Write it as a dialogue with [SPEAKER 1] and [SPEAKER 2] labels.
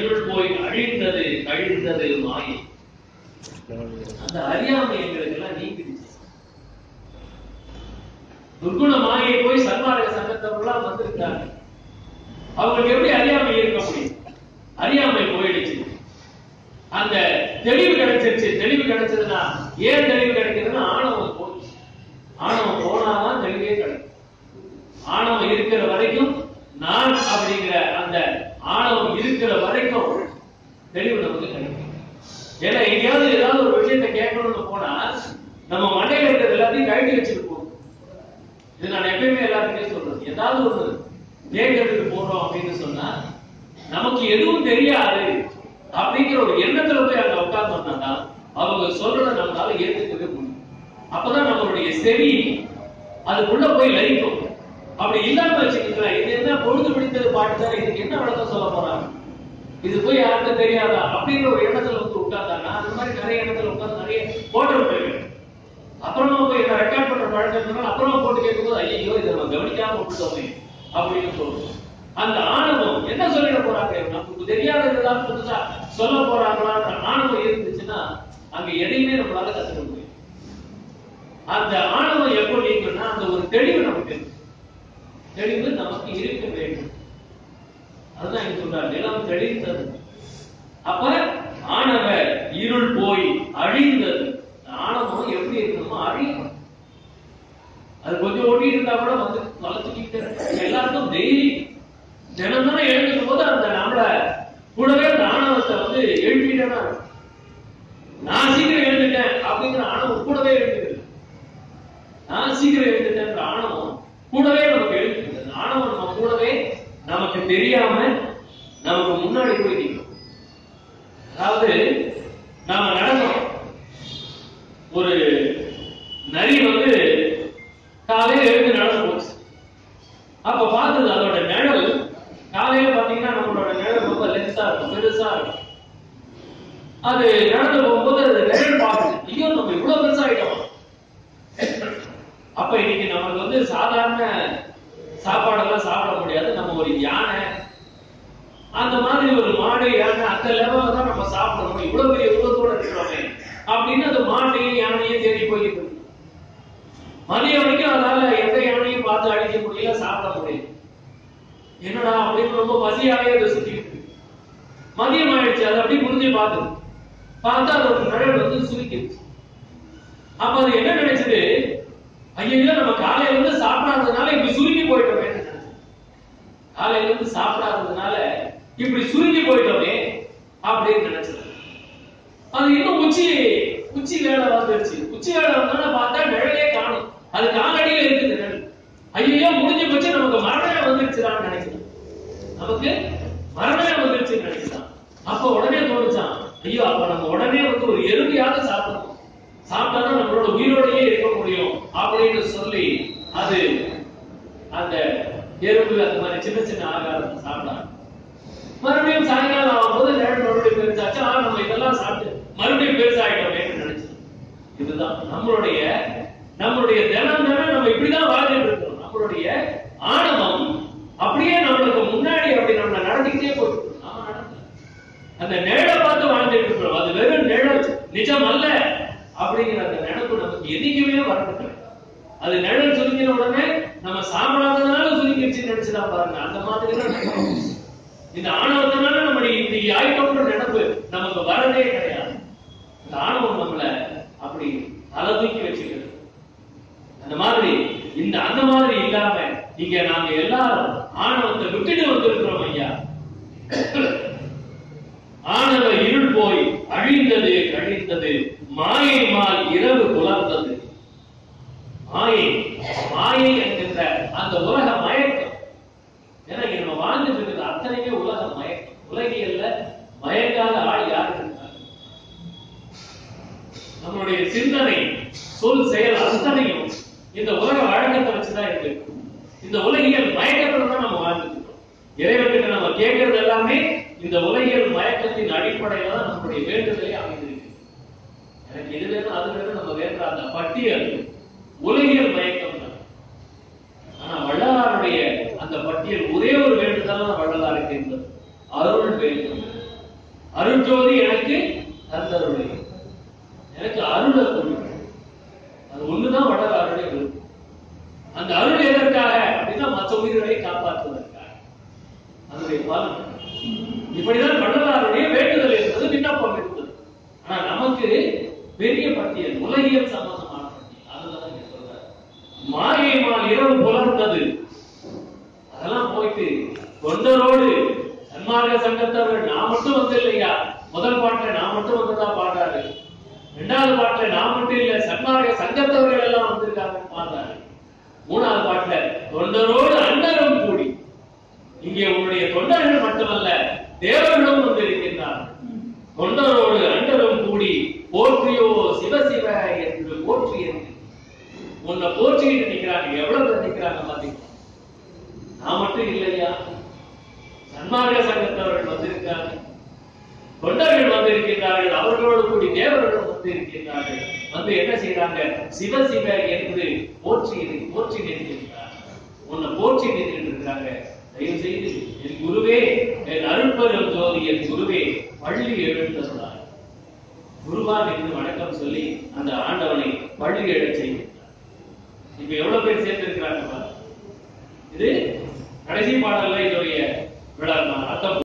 [SPEAKER 1] இருள் போய் அழிந்தது கழிந்தது மாயை அந்த அறியாமை எங்களுக்கு எல்லாம் நீங்கிடுச்சு துர்குண மாயை போய் சன்மார்க்க சங்கத்தவர்களாம் வந்திருக்காங்க அவங்களுக்கு எப்படி அறியாமை இருக்க முடியும் அறியாமை போயிடுச்சு அந்த தெளிவு கிடைச்சிருச்சு தெளிவு கிடைச்சதுன்னா ஏன் தெளிவு கிடைக்குதுன்னா ஆணவம் போச்சு ஆணவம் போனாதான் தெளிவே கிடைக்கும் ஆணவம் இருக்கிற வரைக்கும் நான் அப்படிங்கிற அந்த ஆணவம் இருக்கிற வரைக்கும் தெளிவு நமக்கு கிடைக்கும் ஏன்னா எங்கேயாவது ஏதாவது ஒரு விஷயத்தை கேட்கணும்னு போனா நம்ம மண்டையில இருக்கிறது எல்லாத்தையும் கழட்டி வச்சுட்டு போகணும் இது நான் எப்பயுமே எல்லாருக்குமே சொல்றது ஏதாவது ஒண்ணு கேட்கறதுக்கு போறோம் அப்படின்னு சொன்னா நமக்கு எதுவும் தெரியாது அப்படிங்கிற ஒரு எண்ணத்துல போய் அங்க உட்கார்ந்தோம்னா அவங்க சொல்றத நம்மளால ஏத்துக்கவே முடியும் அப்பதான் நம்மளுடைய செவி அதுக்குள்ள போய் லயிக்கும் அப்படி இல்லாம வச்சுக்கீங்களேன் இது என்ன பொழுது பிடித்தது பாட்டு தான் இதுக்கு என்ன விளக்கம் சொல்ல போறாங்க இது போய் யாருக்கும் தெரியாதா அப்படிங்கிற ஒரு இடத்துல வந்து உட்கார்ந்தாங்கன்னா அந்த மாதிரி நிறைய இடத்துல உட்கார்ந்து நிறைய போட்டு போயிருக்கேன் அப்புறமா போய் என்ன ரெக்கார்ட் பண்ற பழக்கம் இருந்தாலும் அப்புறமா போட்டு கேட்கும்போது ஐயோ இதை நம்ம கவனிக்காம விட்டுட்டோமே அப்படின்னு சொல்லுவோம் அந்த ஆணவம் என்ன சொல்லிட போறாங்க நமக்கு தெரியாததெல்லாம் புதுசா சொல்ல போறாங்களான்ற ஆணவம் இருந்துச்சுன்னா அங்க எதையுமே நம்மளால கத்துக்க முடியும் அந்த ஆணவம் எப்போ நீங்கன்னா அந்த ஒரு தெளிவு நமக்கு இருக்கு. தெளிவு நமக்கு இருக்க வேண்டும் அதுதான் இங்க சொல்றார் நிலம் தெளிந்தது அப்ப ஆணவ இருள் போய் அழிந்தது ஆணவம் எப்படி இருக்கணுமோ அழியணும் அது கொஞ்சம் ஓட்டிட்டு இருந்தா கூட வந்து வளர்த்துக்கிட்டு எல்லாருக்கும் டெய்லி தினம் தானே எழுந்துக்கும் போது அந்த நம்மள கூடவே அந்த ஆணவத்தை வந்து எழுப்பிட்டேன்னா நான் சீக்கிரம் எழுந்துட்டேன் அப்படிங்கிற ஆணவம் கூடவே எழுந்துக்கிறது நான் சீக்கிரம் எழுந்துட்டேன்ற ஆணவம் கூடவே நமக்கு எழுந்துக்கிறது அந்த ஆணவம் நம்ம கூடவே நமக்கு தெரியாம நமக்கு முன்னாடி போய் நிற்கும் அதாவது நாம நடந்தோம் ஒரு நரி வந்து காலையில எழுந்து நடந்து போச்சு அப்ப பார்த்தது அதோட நிழல் காலையில பாத்தீங்கன்னா நம்மளோட நிழல் ரொம்ப லென்ஸா இருக்கும் பெருசா இருக்கும் அது நடந்து போகும்போது அது நிழல் பார்க்குது ஐயோ நம்ம இவ்வளவு பெருசாயிட்டோம் அப்ப இன்னைக்கு நமக்கு வந்து சாதாரண சாப்பாடெல்லாம் சாப்பிட முடியாது நம்ம ஒரு யானை அந்த மாதிரி ஒரு மாடு யானை அந்த லெவல்ல தான் நம்ம சாப்பிடணும் இவ்வளவு பெரிய உருவத்தோட இருக்கிறோமே அப்படின்னு அந்த மாட்டையும் யானையும் தேடி போயிட்டு இருக்கு. மதியம் வரைக்கும் அதால எந்த யானையும் பார்த்து அடிக்க முடியல சாப்பிட முடியல என்னடா அப்படின்னு ரொம்ப பசியாவே அதை சுத்திட்டு இருக்கு. மதியம் ஆயிடுச்சு அதை அப்படியே முடிஞ்சு பார்த்து பார்த்தா அதோட நிழல் வந்து சுருக்கிடுச்சு அப்ப அது என்ன நினைச்சது ஐயோ நம்ம காலையில இருந்து சாப்பிடாததுனால இப்படி சுருங்கி போயிட்டோமே காலையில இருந்து சாப்பிடாததுனால இப்படி சுருங்கி போயிட்டோமே அப்படின்னு நினைச்சது அது இன்னும் உச்சி உச்சி வேலை வந்துருச்சு உச்சி வேலை வந்தோன்னா பார்த்தா நிழலே காணும் அது காலடியில இருக்குது நிழல் ஐயோ முடிஞ்சு போச்சு நமக்கு மரணமே வந்துருச்சுடான்னு நினைக்கிறேன் நமக்கு மரணமே வந்துருச்சுன்னு நினைக்கிறான் அப்ப உடனே தோணுச்சான் ஐயோ அப்ப நம்ம உடனே வந்து ஒரு எறும்பியாவது சாப்பிடணும் சாப்பிட்டாதான் நம்மளோட உயிரோடையே இருக்க முடியும் அப்படின்னு சொல்லி அது அந்த எறும்பு அந்த மாதிரி சின்ன சின்ன ஆகாரத்தை சாப்பிடாங்க மறுபடியும் சாயங்காலம் ஆகும்போது நிழல் மறுபடியும் பெருசாச்சு ஆ நம்ம இதெல்லாம் சாப்பிட்டு மறுபடியும் பெருசாயிட்டோமேன்னு நினைச்சு இதுதான் நம்மளுடைய நம்மளுடைய தினம் தினம் நம்ம இப்படிதான் வாழ்ந்துட்டு இருக்கோம் நம்மளுடைய ஆணவம் அப்படியே நம்மளுக்கு முன்னாடி அப்படி நம்மள நடந்துக்கிட்டே போயிட்டு இருக்கு. நாம நடக்கல. அந்த நிழலை பார்த்து வாழ்ந்துட்டு இருக்கிறோம் அது வெறும் நிழல் நிஜம் அல்ல அப்படிங்கிற அந்த நினைப்பு நமக்கு என்னைக்குமே வரது அது நிழல் சுருங்கின உடனே நம்ம சாப்பிடாததுனால சுருங்கிடுச்சுன்னு நினைச்சுதான் பாருங்க அந்த மாதிரி தான் நினைக்கிறோம். இந்த ஆணவத்தினால நம்ம இப்படி ஆயிட்டோம்ன்ற நினைப்பு நமக்கு வரதே கிடையாது இந்த ஆணவம் நம்மள அப்படி தலை தூக்கி வச்சுக்கிறது அந்த மாதிரி இந்த அந்த மாதிரி இல்லாம இங்க நாங்க எல்லாரும் ஆணவத்தை விட்டுட்டு வந்திருக்கிறோம் ஐயா ஆணவ இருள் போய் அழிந்தது கழிந்தது மாயை மால் இரவு புலர்ந்தது மாயை மாயை என்கின்ற அந்த உலக மயக்கம் ஏன்னா இங்க நம்ம வாழ்ந்துட்டு இருக்கிறது அத்தனையுமே உலக மயக்கம் உலகியல்ல மயங்காத ஆள் யாரு இருக்காங்க நம்மளுடைய சிந்தனை சொல் செயல் அத்தனையும் இந்த உலக வழக்கத்தை வச்சுதான் இருக்கு இந்த உலகியல் மயக்கத்துல தான் நம்ம வாழ்ந்துட்டு இருக்கோம் இறைவன்கிட்ட நம்ம கேட்கறது எல்லாமே இந்த உலகியல் மயக்கத்தின் அடிப்படையில தான் நம்மளுடைய வேண்டுதலே அமைந்திருக்கு எனக்கு இது வேணும் அது வேணும் நம்ம வேண்ட அந்த பட்டியல் உலகியல் மயக்கம் தான் ஆனா வள்ளலாருடைய அந்த பட்டியல் ஒரே ஒரு வேண்டுதல் தான் வள்ளலாருக்கு இருந்தது அருள் வேண்டும் அருட்ஜோதி எனக்கு தந்தருளை எனக்கு அருளை கொடுங்க அது ஒண்ணுதான் வள்ளல் அருளை விருப்பம் அந்த அருள் எதற்காக அப்படின்னா மற்ற உயிர்களை காப்பாற்றுவதற்காக அதனுடைய பலன் இப்படிதான் வள்ளலாருடைய வேண்டுதல் என்பது விண்ணப்பம் இருந்தது ஆனா நமக்கு பெரிய பட்டியல் உலகியல் சம்பந்தமான பட்டியல் அதுதான் இங்க சொல்றாரு மாயை மால் இரவு புலர்ந்தது அதெல்லாம் போயிட்டு தொண்டரோடு சன்மார்க்க சங்கத்தவர்கள் நான் மட்டும் வந்து இல்லையா முதல் பாட்டுல நான் மட்டும் வந்ததா பாடுறாரு இரண்டாவது பாட்டுல நான் மட்டும் இல்ல சன்மார்க்க சங்கத்தவர்கள் எல்லாம் வந்திருக்காங்கன்னு பாடுறாரு மூணாவது பாட்டுல தொண்டரோடு அண்ணரும் கூடி இங்கே உன்னுடைய தொண்டர்கள் மட்டுமல்ல தேவர்களும் வந்திருக்கின்றார்கள் தொண்டரோடு அண்டரும் கூடி போற்றியோ சிவ சிவ என்று போற்றி என்று உன்னை போற்றிட்டு நிக்கிறாங்க எவ்வளவு பேர் நிக்கிறாங்க பாத்தீங்களா நான் மட்டும் இல்லையா சன்மார்க்க சங்கத்தவர்கள் வந்திருக்காங்க தொண்டர்கள் வந்திருக்கின்றார்கள் அவர்களோடு கூடி தேவர்களும் வந்திருக்கின்றார்கள் வந்து என்ன செய்யறாங்க சிவ சிவ என்று போற்றி போற்றி நிற்கின்றார் உன்னை போற்றி நின்றுருக்கிறாங்க தயவு செய்து என் குருவே என் அருட்பெரும் ஜோதி என் குருவே பள்ளி எழுந்தருளார் குருவா நின்று வணக்கம் சொல்லி அந்த ஆண்டவனை பள்ளி எழச் செய்கின்றார் இப்ப எவ்வளவு பேர் சேர்ந்திருக்கிறாங்க பாருங்க. இது கடைசி பாடல்ல இதோடைய விழா அர்த்தம்